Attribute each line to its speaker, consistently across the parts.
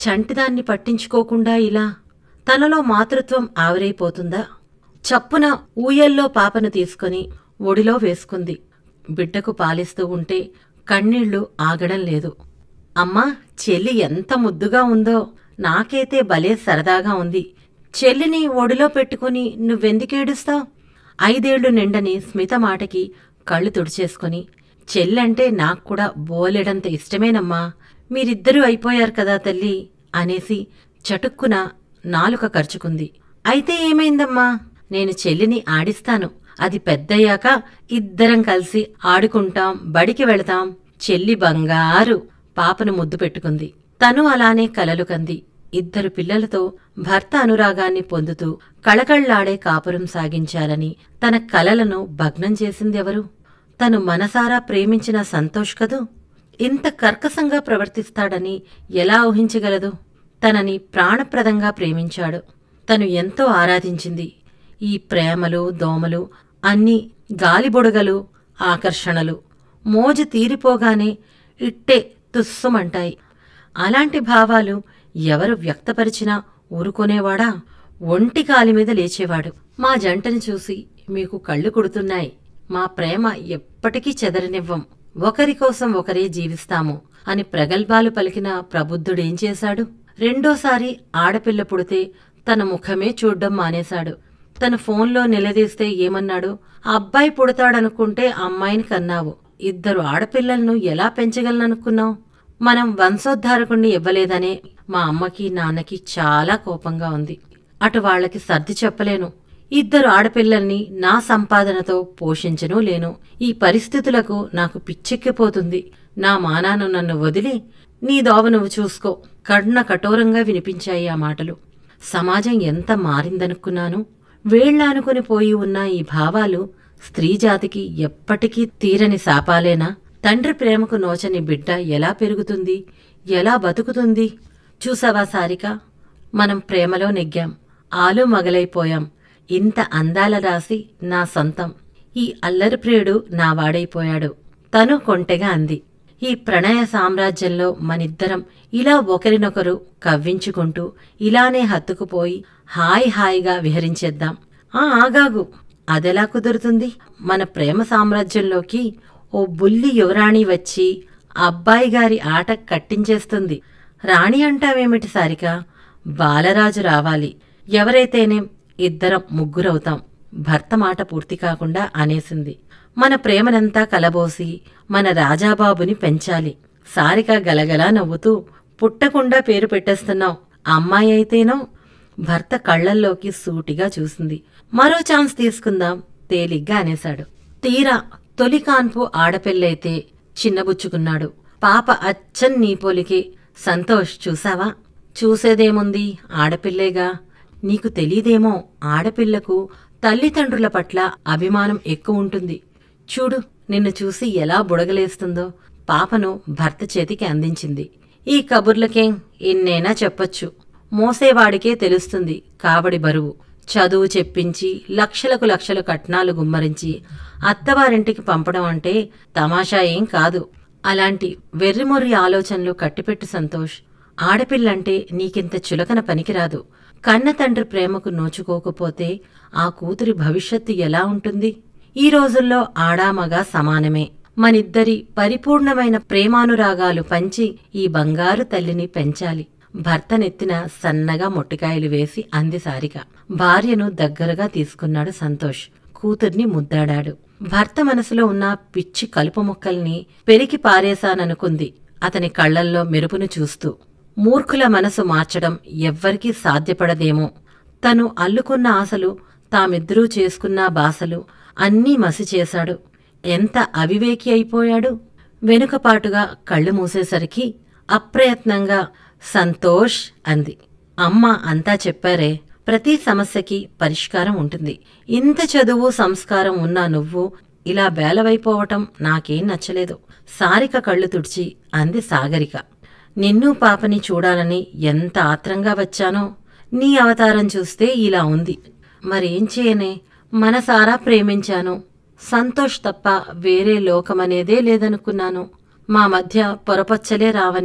Speaker 1: చంటిదాన్ని పట్టించుకోకుండా ఇలా తనలో మాతృత్వం ఆవిరైపోతుందా చప్పున ఊయల్లో పాపను తీసుకొని ఒడిలో వేసుకుంది బిడ్డకు పాలిస్తూ ఉంటే కన్నీళ్లు ఆగడం లేదు అమ్మా చెల్లి ఎంత ముద్దుగా ఉందో నాకైతే భలే సరదాగా ఉంది చెల్లిని ఒడిలో పెట్టుకుని నువ్వెందుకేడుస్తావు ఐదేళ్లు నిండని స్మిత మాటకి కళ్ళు తుడిచేసుకుని చెల్లంటే నాకు కూడా బోలెడంత ఇష్టమేనమ్మా మీరిద్దరూ అయిపోయారు కదా తల్లి అనేసి చటుక్కున నాలుక ఖర్చుకుంది అయితే ఏమైందమ్మా నేను చెల్లిని ఆడిస్తాను అది పెద్దయ్యాక ఇద్దరం కలిసి ఆడుకుంటాం బడికి వెళతాం చెల్లి బంగారు పాపను ముద్దు పెట్టుకుంది తను అలానే కలలు కంది ఇద్దరు పిల్లలతో భర్త అనురాగాన్ని పొందుతూ కళకళ్లాడే కాపురం సాగించాలని తన కలలను భగ్నం చేసిందెవరు తను మనసారా ప్రేమించిన సంతోష్ కదూ ఇంత కర్కశంగా ప్రవర్తిస్తాడని ఎలా ఊహించగలదు తనని ప్రాణప్రదంగా ప్రేమించాడు తను ఎంతో ఆరాధించింది ఈ ప్రేమలు దోమలు అన్నీ గాలిబొడగలు ఆకర్షణలు మోజు తీరిపోగానే ఇట్టే తుస్సుమంటాయి అలాంటి భావాలు ఎవరు వ్యక్తపరిచినా ఊరుకునేవాడా ఒంటి కాలి మీద లేచేవాడు మా జంటని చూసి మీకు కళ్ళు కుడుతున్నాయి మా ప్రేమ ఎప్పటికీ చెదరనివ్వం ఒకరి కోసం ఒకరే జీవిస్తాము అని ప్రగల్భాలు పలికిన ప్రబుద్ధుడేం చేశాడు రెండోసారి ఆడపిల్ల పుడితే తన ముఖమే చూడ్డం మానేశాడు తన ఫోన్లో నిలదీస్తే ఏమన్నాడు ఆ అబ్బాయి పుడతాడనుకుంటే అమ్మాయిని కన్నావు ఇద్దరు ఆడపిల్లలను ఎలా పెంచగలననుకున్నావు మనం వంశోద్ధారకుణ్ణి ఇవ్వలేదనే మా అమ్మకి నాన్నకి చాలా కోపంగా ఉంది అటు వాళ్ళకి సర్ది చెప్పలేను ఇద్దరు ఆడపిల్లల్ని నా సంపాదనతో పోషించను లేను ఈ పరిస్థితులకు నాకు పిచ్చెక్కిపోతుంది నా మానాను నన్ను వదిలి నీ దోవ నువ్వు చూసుకో కర్ణ కఠోరంగా వినిపించాయి ఆ మాటలు సమాజం ఎంత మారిందనుకున్నాను వేళ్లానుకుని పోయి ఉన్న ఈ భావాలు స్త్రీజాతికి ఎప్పటికీ తీరని శాపాలేనా తండ్రి ప్రేమకు నోచని బిడ్డ ఎలా పెరుగుతుంది ఎలా బతుకుతుంది చూసావా సారిక మనం ప్రేమలో నెగ్గాం ఆలు మగలైపోయాం ఇంత అందాల రాసి నా సొంతం ఈ అల్లరి ప్రియుడు నా వాడైపోయాడు తను కొంటెగా అంది ఈ ప్రణయ సామ్రాజ్యంలో మనిద్దరం ఇలా ఒకరినొకరు కవ్వించుకుంటూ ఇలానే హత్తుకుపోయి హాయ్ హాయిగా విహరించేద్దాం ఆ ఆగాగు అదెలా కుదురుతుంది మన ప్రేమ సామ్రాజ్యంలోకి ఓ బుల్లి యువరాణి వచ్చి అబ్బాయి గారి ఆట కట్టించేస్తుంది రాణి అంటావేమిటి సారిక బాలరాజు రావాలి ఎవరైతేనేం ఇద్దరం ముగ్గురవుతాం భర్త మాట పూర్తి కాకుండా అనేసింది మన ప్రేమనంతా కలబోసి మన రాజాబాబుని పెంచాలి సారిక గలగలా నవ్వుతూ పుట్టకుండా పేరు పెట్టేస్తున్నావు అమ్మాయి అయితేనో భర్త కళ్ళల్లోకి సూటిగా చూసింది మరో ఛాన్స్ తీసుకుందాం తేలిగ్గా అనేశాడు తీరా తొలి కాన్పు ఆడపిల్లైతే చిన్నబుచ్చుకున్నాడు పాప అచ్చన్ నీ పోలికే సంతోష్ చూసావా చూసేదేముంది ఆడపిల్లేగా నీకు తెలీదేమో ఆడపిల్లకు తల్లిదండ్రుల పట్ల అభిమానం ఎక్కువ ఉంటుంది చూడు నిన్ను చూసి ఎలా బుడగలేస్తుందో పాపను భర్త చేతికి అందించింది ఈ కబుర్లకేం ఎన్నైనా చెప్పొచ్చు మోసేవాడికే తెలుస్తుంది కాబడి బరువు చదువు చెప్పించి లక్షలకు లక్షలు కట్నాలు గుమ్మరించి అత్తవారింటికి పంపడం అంటే తమాషా ఏం కాదు అలాంటి వెర్రిమొర్రి ఆలోచనలు కట్టిపెట్టు సంతోష్ ఆడపిల్లంటే నీకింత చులకన పనికిరాదు కన్న తండ్రి ప్రేమకు నోచుకోకపోతే ఆ కూతురి భవిష్యత్తు ఎలా ఉంటుంది ఈ రోజుల్లో ఆడామగా సమానమే మనిద్దరి పరిపూర్ణమైన ప్రేమానురాగాలు పంచి ఈ బంగారు తల్లిని పెంచాలి భర్త నెత్తిన సన్నగా మొట్టికాయలు వేసి అంది సారిక భార్యను దగ్గరగా తీసుకున్నాడు సంతోష్ కూతుర్ని ముద్దాడాడు భర్త మనసులో ఉన్న పిచ్చి కలుపు మొక్కల్ని పెరికి పారేశాననుకుంది అతని కళ్లల్లో మెరుపును చూస్తూ మూర్ఖుల మనసు మార్చడం ఎవ్వరికీ సాధ్యపడదేమో తను అల్లుకున్న ఆశలు తామిద్దరూ చేసుకున్న బాసలు అన్నీ మసి చేశాడు ఎంత అవివేకి అయిపోయాడు వెనుకపాటుగా కళ్ళు మూసేసరికి అప్రయత్నంగా సంతోష్ అంది అమ్మ అంతా చెప్పారే ప్రతి సమస్యకి పరిష్కారం ఉంటుంది ఇంత చదువు సంస్కారం ఉన్నా నువ్వు ఇలా బేలవైపోవటం నాకేం నచ్చలేదు సారిక కళ్ళు తుడిచి అంది సాగరిక నిన్ను పాపని చూడాలని ఎంత ఆత్రంగా వచ్చానో నీ అవతారం చూస్తే ఇలా ఉంది మరేం చేయనే మనసారా ప్రేమించాను సంతోష్ తప్ప వేరే లోకమనేదే లేదనుకున్నాను మా మధ్య పొరపచ్చలే రావని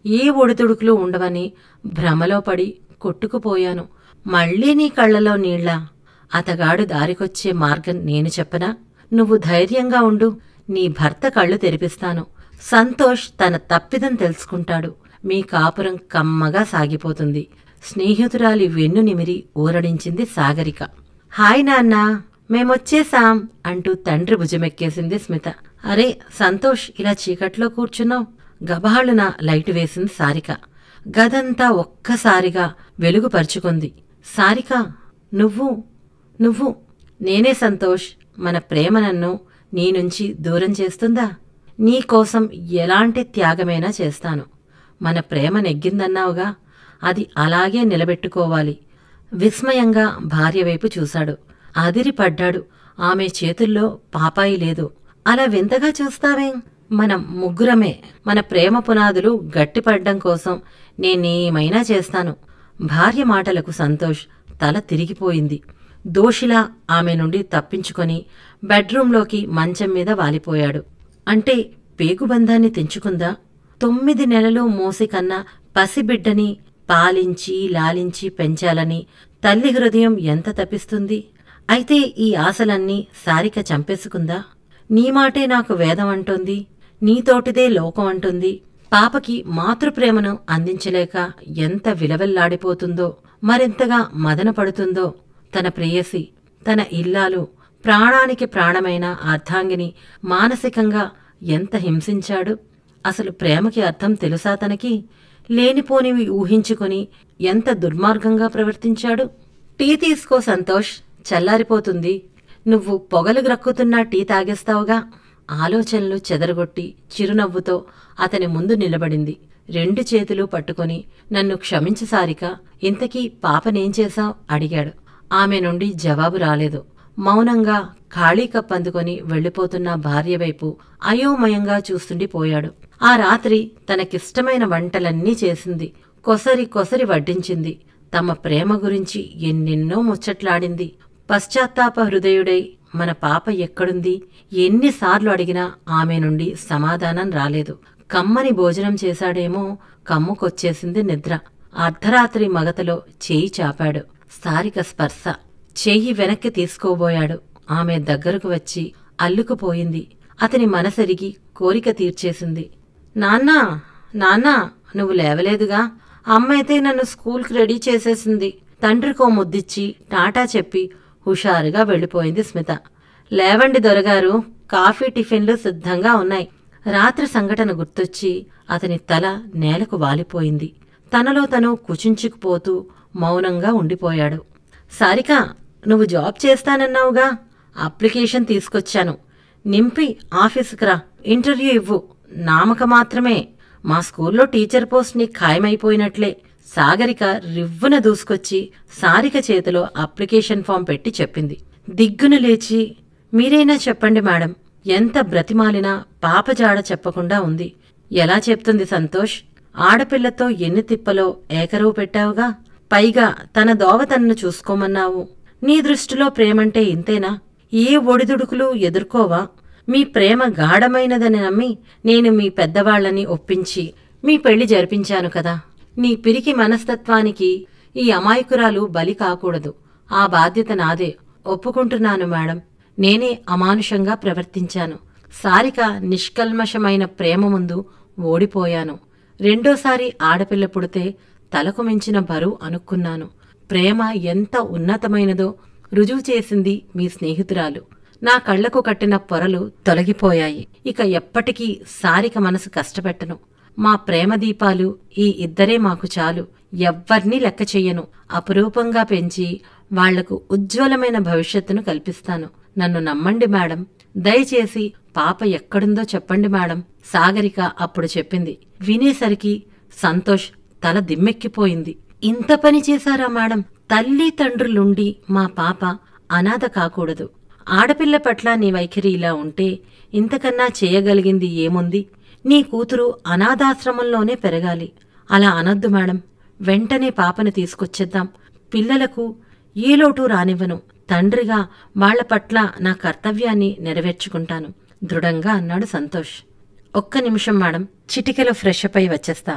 Speaker 1: ఏ ఒడిదుడుకులు ఉండవని భ్రమలో పడి కొట్టుకుపోయాను మళ్ళీ నీ కళ్ళలో నీళ్ళ అతగాడు దారికొచ్చే మార్గం నేను చెప్పనా నువ్వు ధైర్యంగా ఉండు నీ భర్త కళ్ళు తెరిపిస్తాను సంతోష్ తన తప్పిదం తెలుసుకుంటాడు మీ కాపురం కమ్మగా సాగిపోతుంది స్నేహితురాలి వెన్ను నిమిరి ఊరడించింది సాగరిక హాయ్ నాన్న మేమొచ్చేసాం అంటూ తండ్రి భుజమెక్కేసింది స్మిత అరే సంతోష్ ఇలా చీకట్లో కూర్చున్నావు గబాళున లైటు వేసింది సారిక గదంతా ఒక్కసారిగా వెలుగుపరుచుకుంది సారిక నువ్వు నువ్వు నేనే సంతోష్ మన ప్రేమ నన్ను నీ నుంచి దూరం చేస్తుందా నీకోసం ఎలాంటి త్యాగమైనా చేస్తాను మన ప్రేమ నెగ్గిందన్నావుగా అది అలాగే నిలబెట్టుకోవాలి విస్మయంగా భార్య వైపు చూశాడు అదిరిపడ్డాడు ఆమె చేతుల్లో పాపాయి లేదు అలా వింతగా చూస్తావేం మనం ముగ్గురమే మన ప్రేమ పునాదులు గట్టిపడ్డం కోసం నేనేమైనా చేస్తాను భార్య మాటలకు సంతోష్ తల తిరిగిపోయింది దోషిలా ఆమె నుండి తప్పించుకొని బెడ్రూంలోకి మంచం మీద వాలిపోయాడు అంటే పేగుబంధాన్ని తెంచుకుందా తొమ్మిది నెలలు మోసి కన్నా పసిబిడ్డని పాలించి లాలించి పెంచాలని తల్లి హృదయం ఎంత తపిస్తుంది అయితే ఈ ఆశలన్నీ సారిక చంపేసుకుందా నీ మాటే నాకు వేదం అంటోంది నీతోటిదే లోకం అంటుంది పాపకి మాతృప్రేమను అందించలేక ఎంత విలవెల్లాడిపోతుందో మరింతగా మదన పడుతుందో తన ప్రేయసి తన ఇల్లాలు ప్రాణానికి ప్రాణమైన అర్ధాంగిని మానసికంగా ఎంత హింసించాడు అసలు ప్రేమకి అర్థం తెలుసా తనకి లేనిపోనివి ఊహించుకొని ఎంత దుర్మార్గంగా ప్రవర్తించాడు టీ తీసుకో సంతోష్ చల్లారిపోతుంది నువ్వు పొగలు గ్రక్కుతున్నా టీ తాగేస్తావుగా ఆలోచనలు చెదరగొట్టి చిరునవ్వుతో అతని ముందు నిలబడింది రెండు చేతులు పట్టుకొని నన్ను క్షమించు సారిక ఇంతకీ పాపనేం చేశావ్ అడిగాడు ఆమె నుండి జవాబు రాలేదు మౌనంగా ఖాళీ కప్ అందుకొని వెళ్లిపోతున్న భార్య వైపు అయోమయంగా చూస్తుండిపోయాడు ఆ రాత్రి తనకిష్టమైన వంటలన్నీ చేసింది కొసరి కొసరి వడ్డించింది తమ ప్రేమ గురించి ఎన్నెన్నో ముచ్చట్లాడింది పశ్చాత్తాప హృదయుడై మన పాప ఎక్కడుంది ఎన్నిసార్లు అడిగినా ఆమె నుండి సమాధానం రాలేదు కమ్మని భోజనం చేశాడేమో కమ్ముకొచ్చేసింది నిద్ర అర్ధరాత్రి మగతలో చేయి చాపాడు సారిక స్పర్శ చెయ్యి వెనక్కి తీసుకోబోయాడు ఆమె దగ్గరకు వచ్చి అల్లుకుపోయింది అతని మనసెరిగి కోరిక తీర్చేసింది నాన్నా నాన్నా నువ్వు లేవలేదుగా అమ్మైతే నన్ను స్కూల్కి రెడీ చేసేసింది తండ్రికో ముద్దిచ్చి టాటా చెప్పి హుషారుగా వెళ్ళిపోయింది స్మిత లేవండి దొరగారు కాఫీ టిఫిన్లు సిద్ధంగా ఉన్నాయి రాత్రి సంఘటన గుర్తొచ్చి అతని తల నేలకు వాలిపోయింది తనలో తను కుచించుకుపోతూ మౌనంగా ఉండిపోయాడు సారిక నువ్వు జాబ్ చేస్తానన్నావుగా అప్లికేషన్ తీసుకొచ్చాను నింపి ఆఫీసుకు రా ఇంటర్వ్యూ ఇవ్వు నామక మాత్రమే మా స్కూల్లో టీచర్ పోస్ట్ నీ ఖాయమైపోయినట్లే సాగరిక రివ్వున దూసుకొచ్చి సారిక చేతిలో అప్లికేషన్ ఫామ్ పెట్టి చెప్పింది దిగ్గున లేచి మీరైనా చెప్పండి మేడం ఎంత బ్రతిమాలినా పాపజాడ చెప్పకుండా ఉంది ఎలా చెప్తుంది సంతోష్ ఆడపిల్లతో ఎన్ని తిప్పలో ఏకరువు పెట్టావుగా పైగా తన దోవ తనను చూసుకోమన్నావు నీ దృష్టిలో ప్రేమంటే ఇంతేనా ఏ ఒడిదుడుకులు ఎదుర్కోవా మీ ప్రేమ గాఢమైనదని నమ్మి నేను మీ పెద్దవాళ్లని ఒప్పించి మీ పెళ్లి జరిపించాను కదా నీ పిరికి మనస్తత్వానికి ఈ అమాయకురాలు బలి కాకూడదు ఆ బాధ్యత నాదే ఒప్పుకుంటున్నాను మేడం నేనే అమానుషంగా ప్రవర్తించాను సారిక నిష్కల్మషమైన ప్రేమ ముందు ఓడిపోయాను రెండోసారి ఆడపిల్ల పుడితే తలకు మించిన బరువు అనుకున్నాను ప్రేమ ఎంత ఉన్నతమైనదో రుజువు చేసింది మీ స్నేహితురాలు నా కళ్లకు కట్టిన పొరలు తొలగిపోయాయి ఇక ఎప్పటికీ సారిక మనసు కష్టపెట్టను మా ప్రేమ దీపాలు ఈ ఇద్దరే మాకు చాలు ఎవ్వర్నీ లెక్క చెయ్యను అపురూపంగా పెంచి వాళ్లకు ఉజ్వలమైన భవిష్యత్తును కల్పిస్తాను నన్ను నమ్మండి మేడం దయచేసి పాప ఎక్కడుందో చెప్పండి మేడం సాగరిక అప్పుడు చెప్పింది వినేసరికి సంతోష్ తల దిమ్మెక్కిపోయింది ఇంత పని చేశారా మేడం తల్లి తండ్రులుండి మా పాప అనాథ కాకూడదు ఆడపిల్ల పట్ల నీ వైఖరి ఇలా ఉంటే ఇంతకన్నా చేయగలిగింది ఏముంది నీ కూతురు అనాథాశ్రమంలోనే పెరగాలి అలా అనొద్దు మేడం వెంటనే పాపను తీసుకొచ్చేద్దాం పిల్లలకు ఏ లోటు రానివ్వను తండ్రిగా వాళ్ల పట్ల నా కర్తవ్యాన్ని నెరవేర్చుకుంటాను దృఢంగా అన్నాడు సంతోష్ ఒక్క నిమిషం మేడం చిటికెలో ఫ్రెష్ అప్ అయి వచ్చేస్తా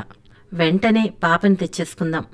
Speaker 1: వెంటనే పాపని తెచ్చేసుకుందాం